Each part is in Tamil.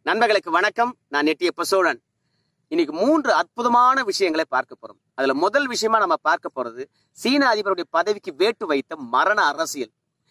நண்பர்களுக்கு வணக்கம் நான் நெட்டியப்ப சோழன் இன்னைக்கு மூன்று அற்புதமான விஷயங்களை பார்க்க போறோம் அதுல முதல் விஷயமா நம்ம பார்க்க போறது சீன அதிபருடைய பதவிக்கு வேட்டு வைத்த மரண அரசியல்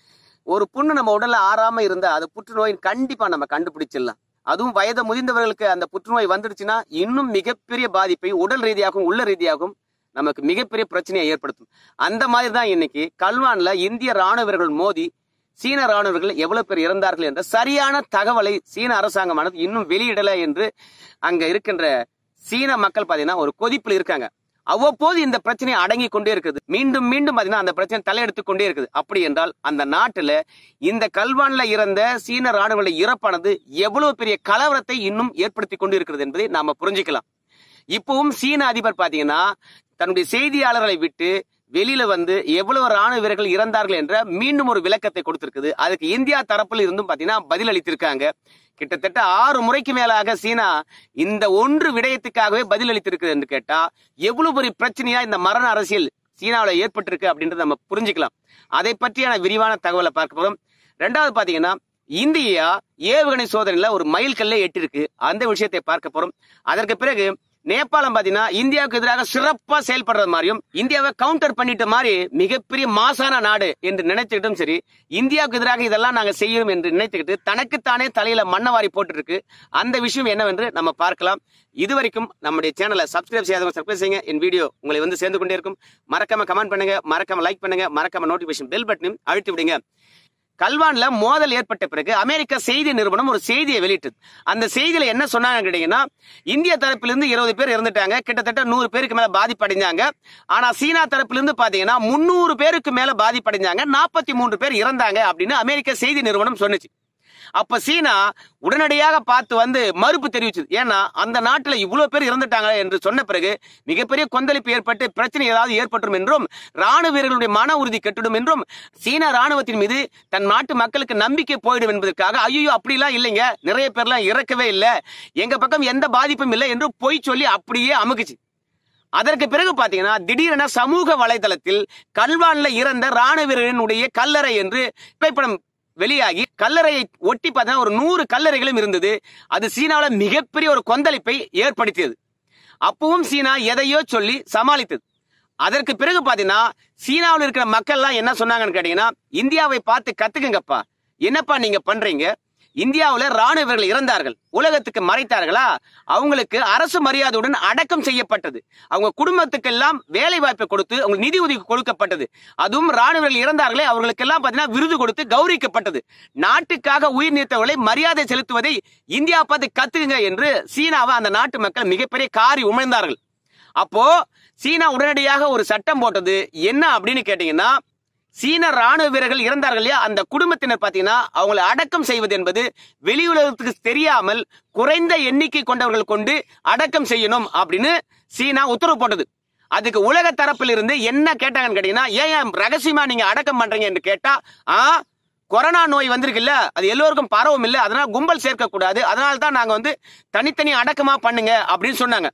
ஒரு புண்ணு நம்ம உடல்ல ஆறாம இருந்தா அது புற்றுநோயின் கண்டிப்பா நம்ம கண்டுபிடிச்சிடலாம் அதுவும் வயது முதிர்ந்தவர்களுக்கு அந்த புற்றுநோய் வந்துடுச்சுன்னா இன்னும் மிகப்பெரிய பாதிப்பை உடல் ரீதியாகவும் உள்ள ரீதியாகவும் நமக்கு மிகப்பெரிய பிரச்சனையை ஏற்படுத்தும் அந்த மாதிரி தான் இன்னைக்கு கல்வான்ல இந்திய ராணுவர்கள் மோதி சீன ராணுவர்கள் எவ்வளவு பேர் இறந்தார்கள் என்ற சரியான தகவலை சீன அரசாங்கமானது இன்னும் வெளியிடல என்று அங்க இருக்கின்ற சீன மக்கள் பாத்தீங்கன்னா ஒரு கொதிப்பில் இருக்காங்க அவ்வப்போது இந்த பிரச்சனை அடங்கி கொண்டே இருக்குது மீண்டும் மீண்டும் பாத்தீங்கன்னா அந்த பிரச்சனை தலையெடுத்து கொண்டே இருக்குது அப்படி என்றால் அந்த நாட்டுல இந்த கல்வான்ல இறந்த சீன ராணுவ இறப்பானது எவ்வளவு பெரிய கலவரத்தை இன்னும் ஏற்படுத்தி கொண்டு இருக்கிறது என்பதை நாம புரிஞ்சுக்கலாம் இப்பவும் சீன அதிபர் பாத்தீங்கன்னா தன்னுடைய செய்தியாளர்களை விட்டு வெளியில வந்து எவ்வளவு ராணுவ வீரர்கள் இறந்தார்கள் என்ற மீண்டும் ஒரு விளக்கத்தை கொடுத்திருக்குது அதுக்கு இந்தியா தரப்பில் இருந்தும் பாத்தீங்கன்னா பதில் அளித்திருக்காங்க கிட்டத்தட்ட ஆறு முறைக்கு மேலாக சீனா இந்த ஒன்று விடயத்துக்காகவே பதில் அளித்திருக்குது என்று கேட்டா எவ்வளவு பெரிய பிரச்சனையா இந்த மரண அரசியல் சீனாவில் ஏற்பட்டிருக்கு அப்படின்றத நம்ம புரிஞ்சுக்கலாம் அதை பற்றியான விரிவான தகவலை பார்க்க போறோம் ரெண்டாவது பாத்தீங்கன்னா இந்தியா ஏவுகணை சோதனையில ஒரு மைல் கல்லை எட்டிருக்கு அந்த விஷயத்தை பார்க்க போறோம் அதற்கு பிறகு நேபாளம் பாத்தீங்கன்னா இந்தியாவுக்கு எதிராக சிறப்பா செயல்படுறது மாதிரியும் இந்தியாவை கவுண்டர் பண்ணிட்ட மாதிரி மிகப்பெரிய மாசான நாடு என்று நினைச்சுக்கிட்டும் சரி இந்தியாவுக்கு எதிராக இதெல்லாம் நாங்க செய்யணும் என்று நினைத்துக்கிட்டு தனக்குத்தானே தலையில மண்ணவாரி போட்டு இருக்கு அந்த விஷயம் என்னவென்று நம்ம பார்க்கலாம் இதுவரைக்கும் நம்முடைய சேனலை சப்ஸ்கிரைப் செய்யாதவங்க சப்ஸ்கிரைப் செய்யுங்க என் வீடியோ உங்களை வந்து சேர்ந்து கொண்டே இருக்கும் மறக்காம கமெண்ட் பண்ணுங்க மறக்காம லைக் பண்ணுங்க மறக்காம நோட்டிபிகேஷன் பெல் பட்டனையும் அழுத்தி விடுங்க கல்வான்ல மோதல் ஏற்பட்ட பிறகு அமெரிக்க செய்தி நிறுவனம் ஒரு செய்தியை வெளியிட்டது அந்த செய்தியில என்ன சொன்னாங்க கேட்டீங்கன்னா இந்திய தரப்பிலிருந்து இருபது பேர் இறந்துட்டாங்க கிட்டத்தட்ட நூறு பேருக்கு மேல பாதிப்படைஞ்சாங்க ஆனா சீனா தரப்பிலிருந்து பாத்தீங்கன்னா முன்னூறு பேருக்கு மேல பாதிப்படைஞ்சாங்க நாற்பத்தி மூன்று பேர் இறந்தாங்க அப்படின்னு அமெரிக்க செய்தி நிறுவனம் சொன்னுச்சு அப்ப சீனா உடனடியாக பார்த்து வந்து மறுப்பு தெரிவிச்சது ஏன்னா அந்த நாட்டுல இவ்வளவு பேர் இறந்துட்டாங்க என்று சொன்ன பிறகு மிகப்பெரிய கொந்தளிப்பு ஏற்பட்டு பிரச்சனை ஏதாவது ஏற்பட்டும் என்றும் ராணுவ வீரர்களுடைய மன உறுதி கெட்டுடும் என்றும் சீன ராணுவத்தின் மீது தன் நாட்டு மக்களுக்கு நம்பிக்கை போயிடும் என்பதற்காக ஐயோ அப்படிலாம் இல்லைங்க நிறைய பேர்லாம் இறக்கவே இல்லை எங்க பக்கம் எந்த பாதிப்பும் இல்லை என்று பொய் சொல்லி அப்படியே அமுக்குச்சு அதற்கு பிறகு பாத்தீங்கன்னா திடீரென சமூக வலைதளத்தில் கல்வான்ல இறந்த ராணுவ வீரரினுடைய கல்லறை என்று புகைப்படம் வெளியாகி கல்லறையை ஒட்டி பார்த்தீங்கன்னா ஒரு நூறு கல்லறைகளும் இருந்தது அது சீனாவில் மிகப்பெரிய ஒரு கொந்தளிப்பை ஏற்படுத்தியது அப்பவும் சீனா எதையோ சொல்லி சமாளித்தது அதற்கு பிறகு பாத்தீங்கன்னா சீனாவில் இருக்கிற மக்கள்லாம் என்ன சொன்னாங்கன்னு கேட்டீங்கன்னா இந்தியாவை பார்த்து கத்துக்குங்கப்பா என்னப்பா நீங்க பண்றீங்க இந்தியாவில் ராணுவ வீரர்கள் இறந்தார்கள் உலகத்துக்கு மறைத்தார்களா அவங்களுக்கு அரசு மரியாதையுடன் அடக்கம் செய்யப்பட்டது அவங்க குடும்பத்துக்கெல்லாம் வேலை வாய்ப்பை கொடுத்து அவங்க நிதி உதவி கொடுக்கப்பட்டது அதுவும் ராணுவர்கள் இறந்தார்களே அவர்களுக்கெல்லாம் பார்த்தீங்கன்னா விருது கொடுத்து கௌரவிக்கப்பட்டது நாட்டுக்காக உயிர் நீத்தவர்களை மரியாதை செலுத்துவதை இந்தியா பார்த்து கத்துக்குங்க என்று சீனாவை அந்த நாட்டு மக்கள் மிகப்பெரிய காரி உமிழ்ந்தார்கள் அப்போ சீனா உடனடியாக ஒரு சட்டம் போட்டது என்ன அப்படின்னு கேட்டீங்கன்னா சீன ராணுவ வீரர்கள் இறந்தார்கள் இல்லையா அந்த குடும்பத்தினர் பாத்தீங்கன்னா அவங்களை அடக்கம் செய்வது என்பது வெளியுலகத்துக்கு தெரியாமல் குறைந்த எண்ணிக்கை கொண்டவர்கள் கொண்டு அடக்கம் செய்யணும் அப்படின்னு சீனா உத்தரவு போட்டது அதுக்கு உலக தரப்பில் இருந்து என்ன கேட்டாங்கன்னு கேட்டீங்கன்னா ஏன் ஏன் ரகசியமா நீங்க அடக்கம் பண்றீங்க என்று கேட்டா ஆ கொரோனா நோய் வந்திருக்குல்ல அது எல்லோருக்கும் பரவும் இல்லை அதனால கும்பல் சேர்க்க கூடாது அதனால தான் நாங்க வந்து தனித்தனி அடக்கமா பண்ணுங்க அப்படின்னு சொன்னாங்க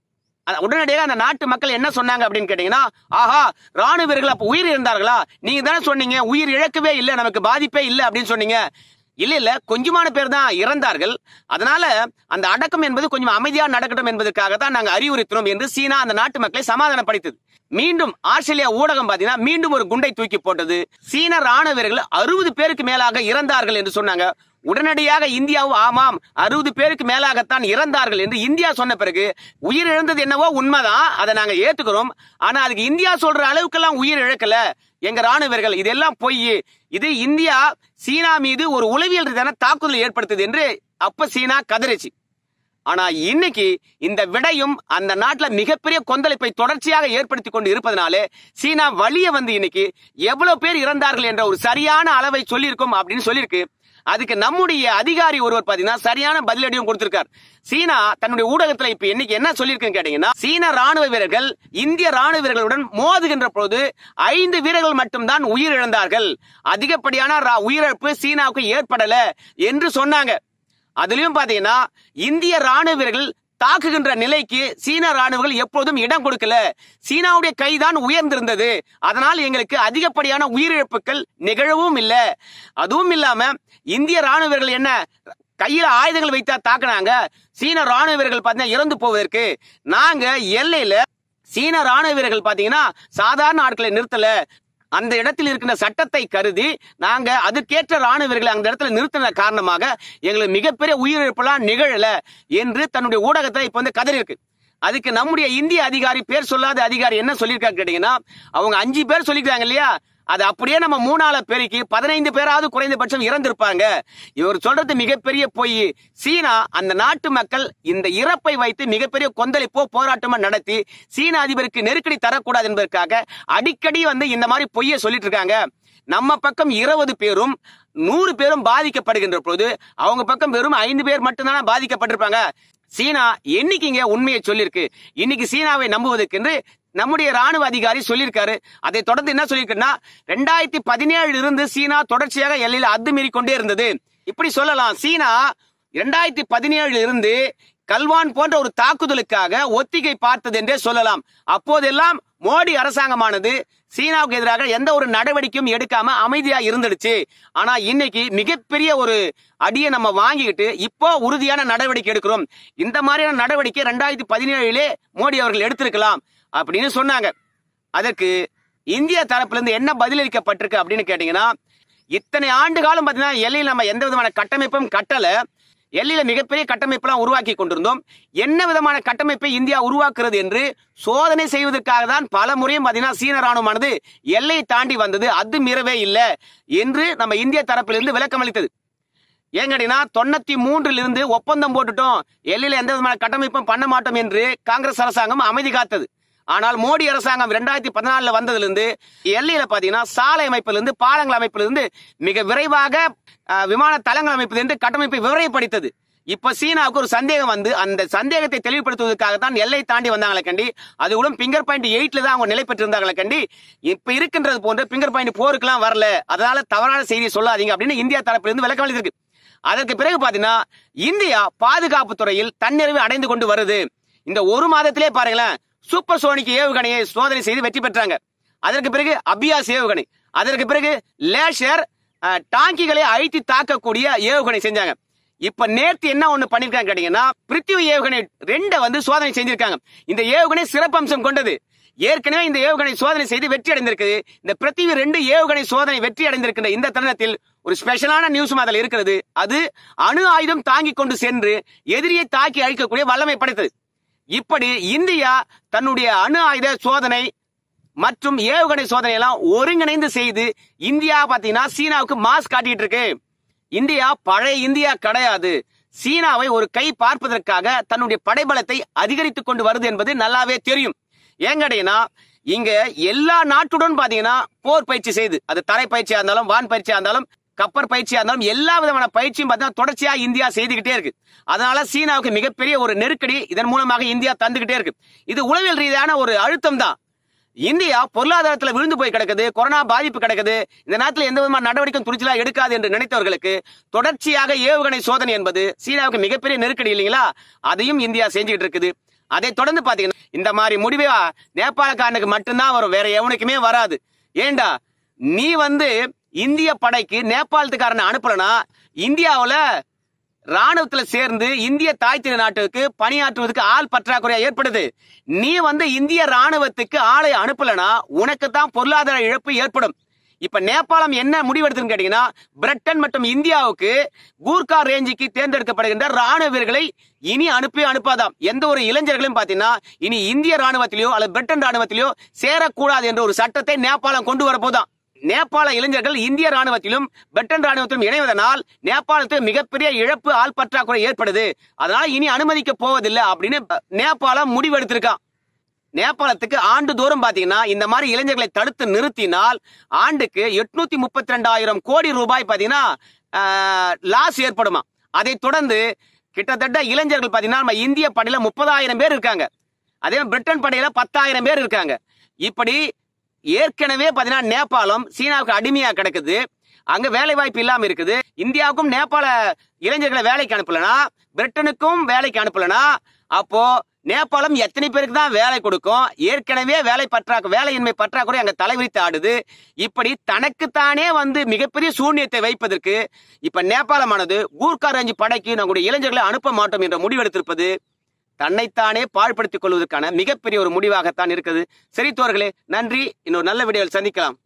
அ- உடனடியாக அந்த நாட்டு மக்கள் என்ன சொன்னாங்க அப்படின்னு கேட்டீங்கன்னா ஆஹா ராணுவ வீரர்கள் அப்ப உயிர் இழந்தார்களா நீங்க தானே சொன்னீங்க உயிர் இழக்கவே இல்லை நமக்கு பாதிப்பே இல்லை அப்படின்னு சொன்னீங்க இல்ல இல்ல கொஞ்சமான பேர் தான் இறந்தார்கள் அதனால அந்த அடக்கம் என்பது கொஞ்சம் அமைதியா நடக்கட்டும் என்பதற்காக தான் நாங்க அறிவுறுத்தினோம் என்று சீனா அந்த நாட்டு மக்களை சமாதானப்படுத்தது மீண்டும் ஆஸ்திரேலியா ஊடகம் பாத்தீங்கன்னா மீண்டும் ஒரு குண்டை தூக்கி போட்டது சீன ராணுவ வீரர்கள் அறுபது பேருக்கு மேலாக இறந்தார்கள் என்று சொன்னாங்க உடனடியாக இந்தியாவும் ஆமாம் அறுபது பேருக்கு மேலாகத்தான் இறந்தார்கள் என்று இந்தியா சொன்ன பிறகு உயிர் இழந்தது என்னவோ உண்மைதான் அதை நாங்க ஏத்துக்கிறோம் ஆனா அதுக்கு இந்தியா சொல்ற அளவுக்கெல்லாம் உயிர் இழக்கல எங்க ராணுவர்கள் இதெல்லாம் பொய் இது இந்தியா சீனா மீது ஒரு உளவியல் ரீதியான தாக்குதல் ஏற்படுத்துது என்று அப்ப சீனா கதறிச்சு ஆனா இன்னைக்கு இந்த விடையும் அந்த நாட்டுல மிகப்பெரிய கொந்தளிப்பை தொடர்ச்சியாக ஏற்படுத்தி கொண்டு இருப்பதனாலே சீனா வழிய வந்து இன்னைக்கு எவ்வளவு பேர் இறந்தார்கள் என்ற ஒரு சரியான அளவை சொல்லியிருக்கோம் அப்படின்னு சொல்லியிருக்கு அதுக்கு நம்முடைய அதிகாரி ஒருவர் பாத்தீங்கன்னா சரியான பதிலடியும் கொடுத்திருக்கார் சீனா தன்னுடைய ஊடகத்துல இப்ப இன்னைக்கு என்ன சொல்லியிருக்குன்னு கேட்டீங்கன்னா சீன ராணுவ வீரர்கள் இந்திய ராணுவ வீரர்களுடன் மோதுகின்ற பொழுது ஐந்து வீரர்கள் மட்டும்தான் உயிரிழந்தார்கள் அதிகப்படியான ரா- உயிரிழப்பு சீனாவுக்கு ஏற்படல என்று சொன்னாங்க அதுலயும் பாத்தீங்கன்னா இந்திய ராணுவ வீரர்கள் தாக்குகின்ற நிலைக்கு சீன ராணுவங்கள் எப்போதும் இடம் கொடுக்கல சீனாவுடைய கைதான் உயர்ந்திருந்தது அதனால் எங்களுக்கு அதிகப்படியான உயிரிழப்புகள் நிகழவும் இல்லை அதுவும் இல்லாம இந்திய ராணுவர்கள் என்ன கையில ஆயுதங்கள் வைத்தா தாக்குனாங்க சீன ராணுவ வீரர்கள் பாத்தீங்கன்னா இறந்து போவதற்கு நாங்க எல்லையில சீன ராணுவ வீரர்கள் பாத்தீங்கன்னா சாதாரண ஆட்களை நிறுத்தல அந்த இடத்தில் இருக்கின்ற சட்டத்தை கருதி நாங்க அதுக்கேற்ற ராணுவ வீரர்களை அந்த இடத்துல நிறுத்தின காரணமாக எங்களுக்கு மிகப்பெரிய உயிரிழப்பெல்லாம் நிகழல என்று தன்னுடைய ஊடகத்தை இப்ப வந்து கதறி இருக்கு அதுக்கு நம்முடைய இந்திய அதிகாரி பேர் சொல்லாத அதிகாரி என்ன சொல்லியிருக்காங்க கேட்டீங்கன்னா அவங்க அஞ்சு பேர் சொல்லிக்கிறாங்க இல்லையா அது அப்படியே நம்ம மூணால பெருக்கி பதினைந்து பேராவது குறைந்தபட்சம் இறந்திருப்பாங்க இவர் சொல்றது மிகப்பெரிய பொய் சீனா அந்த நாட்டு மக்கள் இந்த இறப்பை வைத்து மிகப்பெரிய கொந்தளிப்போ போராட்டமோ நடத்தி சீன அதிபருக்கு நெருக்கடி தரக்கூடாது என்பதற்காக அடிக்கடி வந்து இந்த மாதிரி பொய்யை சொல்லிட்டு இருக்காங்க நம்ம பக்கம் இருபது பேரும் நூறு பேரும் பாதிக்கப்படுகின்ற பொழுது அவங்க பக்கம் வெறும் ஐந்து பேர் மட்டும்தானே பாதிக்கப்பட்டிருப்பாங்க சீனா என்னைக்குங்க உண்மையை சொல்லியிருக்கு இன்னைக்கு சீனாவை நம்புவதற்கென்று நம்முடைய ராணுவ அதிகாரி சொல்லியிருக்காரு அதை தொடர்ந்து என்ன சொல்லியிருக்குன்னா ரெண்டாயிரத்தி பதினேழுல இருந்து சீனா தொடர்ச்சியாக எல்லையில் அத்துமீறி கொண்டே இருந்தது இப்படி சொல்லலாம் சீனா இரண்டாயிரத்தி பதினேழுல இருந்து கல்வான் போன்ற ஒரு தாக்குதலுக்காக ஒத்திகை பார்த்தது என்றே சொல்லலாம் அப்போதெல்லாம் மோடி அரசாங்கமானது சீனாவுக்கு எதிராக எந்த ஒரு நடவடிக்கையும் எடுக்காம அமைதியா இருந்துடுச்சு ஆனா இன்னைக்கு மிகப்பெரிய ஒரு அடியை நம்ம வாங்கிக்கிட்டு இப்போ உறுதியான நடவடிக்கை எடுக்கிறோம் இந்த மாதிரியான நடவடிக்கை ரெண்டாயிரத்தி பதினேழுலே மோடி அவர்கள் எடுத்திருக்கலாம் அப்படின்னு சொன்னாங்க அதற்கு இந்திய தரப்புல இருந்து என்ன பதிலளிக்கப்பட்டிருக்கு அப்படின்னு கேட்டீங்கன்னா இத்தனை ஆண்டு காலம் பாத்தீங்கன்னா எல்லையில் நம்ம எந்த விதமான கட்டமைப்பும் கட்டல எல்லையில மிகப்பெரிய கட்டமைப்பெல்லாம் உருவாக்கி கொண்டிருந்தோம் என்ன விதமான கட்டமைப்பை இந்தியா உருவாக்குறது என்று சோதனை செய்வதற்காக தான் பல முறையும் பாத்தீங்கன்னா சீன ராணுவமானது எல்லையை தாண்டி வந்தது அது மீறவே இல்லை என்று நம்ம இந்திய தரப்பிலிருந்து விளக்கம் அளித்தது ஏன் கேட்டீங்கன்னா தொண்ணூத்தி மூன்றில் இருந்து ஒப்பந்தம் போட்டுட்டோம் எல்லையில எந்த விதமான கட்டமைப்பும் பண்ண மாட்டோம் என்று காங்கிரஸ் அரசாங்கம் அமைதி காத்தது ஆனால் மோடி அரசாங்கம் ரெண்டாயிரத்தி பதினாலுல வந்ததிலிருந்து எல்லையில பாத்தீங்கன்னா சாலை அமைப்பிலிருந்து பாலங்கள் அமைப்பிலிருந்து மிக விரைவாக அஹ், விமான தளங்கள் அமைப்பிலிருந்து கட்டமைப்பை விவரப்படுத்தது இப்ப சீனாவுக்கு ஒரு சந்தேகம் வந்து அந்த சந்தேகத்தை தெளிவுபடுத்துவதற்காகத்தான் எல்லை தாண்டி வந்தாங்களே கண்டி அது கூட பிங்கர் பாயிண்ட் எயிட்ல தான் அவங்க நிலை பெற்றிருந்தாங்களே கண்டி இப்ப இருக்கின்றது போன்ற பிங்கர் பாயிண்ட் போருக்குலாம் வரல அதனால தவறான செய்தி சொல்லாதீங்க அப்படின்னு இந்தியா தரப்பிலிருந்து விளக்கம் அளித்திருக்கு அதற்கு பிறகு பாத்தீங்கன்னா இந்தியா பாதுகாப்பு துறையில் தன்னிறைவு அடைந்து கொண்டு வருது இந்த ஒரு மாதத்திலே பாருங்களேன் சூப்பர் சோனிக் ஏவுகணையை சோதனை செய்து வெற்றி பெற்றாங்க அதற்கு பிறகு அபியாஸ் ஏவுகணை அதற்கு பிறகு லேஷர் அஹ், டாங்கிகளை அழித்து தாக்கக்கூடிய ஏவுகணை செஞ்சாங்க இப்ப நேத்து என்ன ஒண்ணு பண்ணிருக்காங்க கேட்டீங்கன்னா பிருத்திவி ஏவுகணை ரெண்டை வந்து சோதனை செஞ்சிருக்காங்க இந்த ஏவுகணை சிறப்பம்சம் கொண்டது ஏற்கனவே இந்த ஏவுகணை சோதனை செய்து வெற்றி அடைந்திருக்குது இந்த பிருத்திவி ரெண்டு ஏவுகணை சோதனை வெற்றி அடைந்திருக்கின்ற இந்த தருணத்தில் ஒரு ஸ்பெஷலான நியூஸும் அதில் இருக்கிறது அது அணு ஆயுதம் தாங்கி கொண்டு சென்று எதிரியை தாக்கி அழிக்கக்கூடிய வல்லமை படைத்தது இப்படி இந்தியா தன்னுடைய அணு ஆயுத சோதனை மற்றும் ஏவுகணை சோதனை எல்லாம் ஒருங்கிணைந்து செய்து இந்தியா பாத்தீங்கன்னா சீனாவுக்கு மாஸ் காட்டிட்டு இருக்கு இந்தியா பழைய இந்தியா கிடையாது சீனாவை ஒரு கை பார்ப்பதற்காக தன்னுடைய படைபலத்தை அதிகரித்துக் கொண்டு வருது என்பது நல்லாவே தெரியும் ஏங்கடைனா இங்க எல்லா நாட்டுடன் பாத்தீங்கன்னா போர் பயிற்சி செய்து அது தரை பயிற்சியா இருந்தாலும் வான் பயிற்சியா இருந்தாலும் கப்பர் பயிற்சியா இருந்தாலும் எல்லா விதமான பயிற்சியும் பார்த்தீங்கன்னா தொடர்ச்சியா இந்தியா செய்துகிட்டே இருக்கு அதனால சீனாவுக்கு மிகப்பெரிய ஒரு நெருக்கடி இதன் மூலமாக இந்தியா தந்துகிட்டே இருக்கு இது உளவியல் ரீதியான ஒரு அழுத்தம் தான் இந்தியா பொருளாதாரத்துல விழுந்து போய் கிடக்குது கொரோனா பாதிப்பு கிடக்குது இந்த நேரத்தில் எந்த விதமான நடவடிக்கையும் துணிச்சலா எடுக்காது என்று நினைத்தவர்களுக்கு தொடர்ச்சியாக ஏவுகணை சோதனை என்பது சீனாவுக்கு மிகப்பெரிய நெருக்கடி இல்லைங்களா அதையும் இந்தியா செஞ்சுக்கிட்டு இருக்குது அதை தொடர்ந்து பாத்தீங்கன்னா இந்த மாதிரி முடிவே நேபாளக்காரனுக்கு மட்டும்தான் வரும் வேற எவனுக்குமே வராது ஏண்டா நீ வந்து இந்திய படைக்கு நேபாளத்துக்காரனை அனுப்பலனா இந்தியாவுல ராணுவத்துல சேர்ந்து இந்திய தாய் திரு நாட்டுக்கு பணியாற்றுவதற்கு ஆள் பற்றாக்குறையா ஏற்படுது நீ வந்து இந்திய ராணுவத்துக்கு ஆளை அனுப்பலனா உனக்கு தான் பொருளாதார இழப்பு ஏற்படும் இப்ப நேபாளம் என்ன முடிவெடுத்துன்னு கேட்டீங்கன்னா பிரிட்டன் மற்றும் இந்தியாவுக்கு கூர்கா ரேஞ்சுக்கு தேர்ந்தெடுக்கப்படுகின்ற ராணுவ வீரர்களை இனி அனுப்பி அனுப்பாதாம் எந்த ஒரு இளைஞர்களும் பாத்தீங்கன்னா இனி இந்திய ராணுவத்திலேயோ அல்லது பிரிட்டன் ராணுவத்திலேயோ சேரக்கூடாது என்ற ஒரு சட்டத்தை நேபாளம் கொண்டு வரப்போதான் நேபாள இளைஞர்கள் இந்திய ராணுவத்திலும் பிரிட்டன் ராணுவத்திலும் இணைவதனால் நேபாளத்துக்கு மிகப்பெரிய இழப்பு ஆள் பற்றாக்குறை ஏற்படுது அதனால இனி அனுமதிக்க போவதில்லை அப்படின்னு நேபாளம் முடிவெடுத்திருக்கான் நேபாளத்துக்கு ஆண்டுதோறும் பாத்தீங்கன்னா இந்த மாதிரி இளைஞர்களை தடுத்து நிறுத்தினால் ஆண்டுக்கு எட்நூத்தி முப்பத்தி ரெண்டாயிரம் கோடி ரூபாய் பாத்தீங்கன்னா லாஸ் ஏற்படுமா அதை தொடர்ந்து கிட்டத்தட்ட இளைஞர்கள் பாத்தீங்கன்னா நம்ம இந்திய படையில முப்பதாயிரம் பேர் இருக்காங்க அதே மாதிரி பிரிட்டன் படையில பத்தாயிரம் பேர் இருக்காங்க இப்படி ஏற்கனவே பாத்தீங்கன்னா நேபாளம் சீனாவுக்கு அடிமையா கிடக்குது அங்க வேலை வாய்ப்பு இல்லாம இருக்குது இந்தியாவுக்கும் நேபாள இளைஞர்களை வேலைக்கு அனுப்பலனா பிரிட்டனுக்கும் வேலைக்கு அனுப்பலனா அப்போ நேபாளம் எத்தனை பேருக்கு தான் வேலை கொடுக்கும் ஏற்கனவே வேலை பற்றாக்குறை வேலையின்மை பற்றாக்குறை அங்க தலைவிரித்து ஆடுது இப்படி தனக்குத்தானே வந்து மிகப்பெரிய சூன்யத்தை வைப்பதற்கு இப்ப நேபாளமானது கூர்க்கா ரேஞ்சு படைக்கு நம்முடைய இளைஞர்களை அனுப்ப மாட்டோம் என்ற முடிவெடுத்திருப்பது தன்னைத்தானே பாழ்படுத்திக் கொள்வதற்கான மிகப்பெரிய ஒரு முடிவாகத்தான் இருக்குது சரி தோர்களே நன்றி இன்னொரு நல்ல வீடியோவில் சந்திக்கலாம்